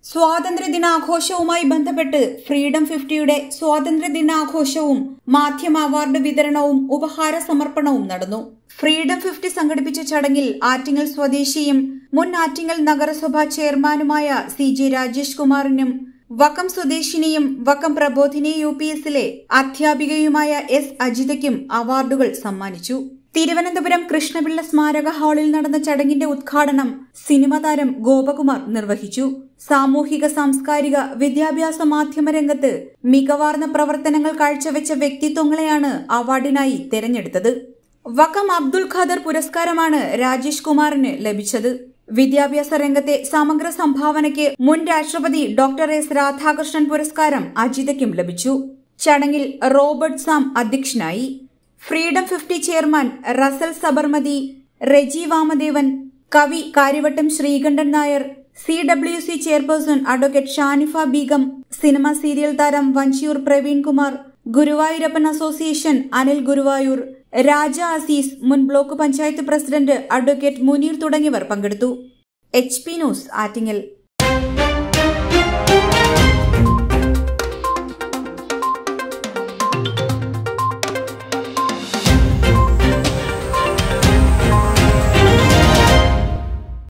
സ്വാതന്ത്ര്യദിനാഘോഷവുമായി ബന്ധപ്പെട്ട് ഫ്രീഡം ഫിഫ്റ്റിയുടെ സ്വാതന്ത്ര്യദിനാഘോഷവും മാധ്യമ അവാർഡ് വിതരണവും ഉപഹാര സമർപ്പണവും നടന്നു ഫ്രീഡം ഫിഫ്റ്റി സംഘടിപ്പിച്ച ചടങ്ങിൽ ആറ്റിങ്ങൽ സ്വദേശിയും മുൻ ആറ്റിങ്ങൽ നഗരസഭാ ചെയർമാനുമായ സി ജെ രാജേഷ് കുമാറിനും വക്കം സ്വദേശിനിയും വക്കം പ്രബോധിനി യു പി എസിലെ അധ്യാപികയുമായ എസ് അജിതയ്ക്കും അവാർഡുകൾ സമ്മാനിച്ചു തിരുവനന്തപുരം കൃഷ്ണപിള്ള സ്മാരക ഹാളിൽ നടന്ന ചടങ്ങിന്റെ ഉദ്ഘാടനം സിനിമാ താരം ഗോപകുമാർ നിർവഹിച്ചു സാമൂഹിക സാംസ്കാരിക വിദ്യാഭ്യാസ മാധ്യമ രംഗത്ത് മികവാർന്ന പ്രവർത്തനങ്ങൾ കാഴ്ചവെച്ച വ്യക്തിത്വങ്ങളെയാണ് അവാർഡിനായി തെരഞ്ഞെടുത്തത് വക്കം അബ്ദുൽ ഖാദർ പുരസ്കാരമാണ് രാജേഷ് കുമാറിന് ലഭിച്ചത് വിദ്യാഭ്യാസ രംഗത്തെ സമഗ്ര സംഭാവനയ്ക്ക് മുൻ രാഷ്ട്രപതി ഡോക്ടർ എസ് രാധാകൃഷ്ണൻ പുരസ്കാരം അജിതയ്ക്കും ലഭിച്ചു ചടങ്ങിൽ റോബർട്ട് സാം അധ്യക്ഷനായി Freedom Fifty chairman Russell Sabarmathi Reji Vamadevan കവി Kariavattom Sreekantan Nair C W C chairperson advocate Shanifa Beegum cinema serial താരം വഞ്ചിയൂർ പ്രവീൺ കുമാർ ഗുരുവായൂരപ്പൻ അസോസിയേഷൻ അനിൽ ഗുരുവായൂർ രാജ അസീസ് മുൻ block panchayat president advocate Muneer തുടങ്ങിയവർ പങ്കെടുത്തു എച്ച് പി ന്യൂസ് ആറ്റിങ്ങൽ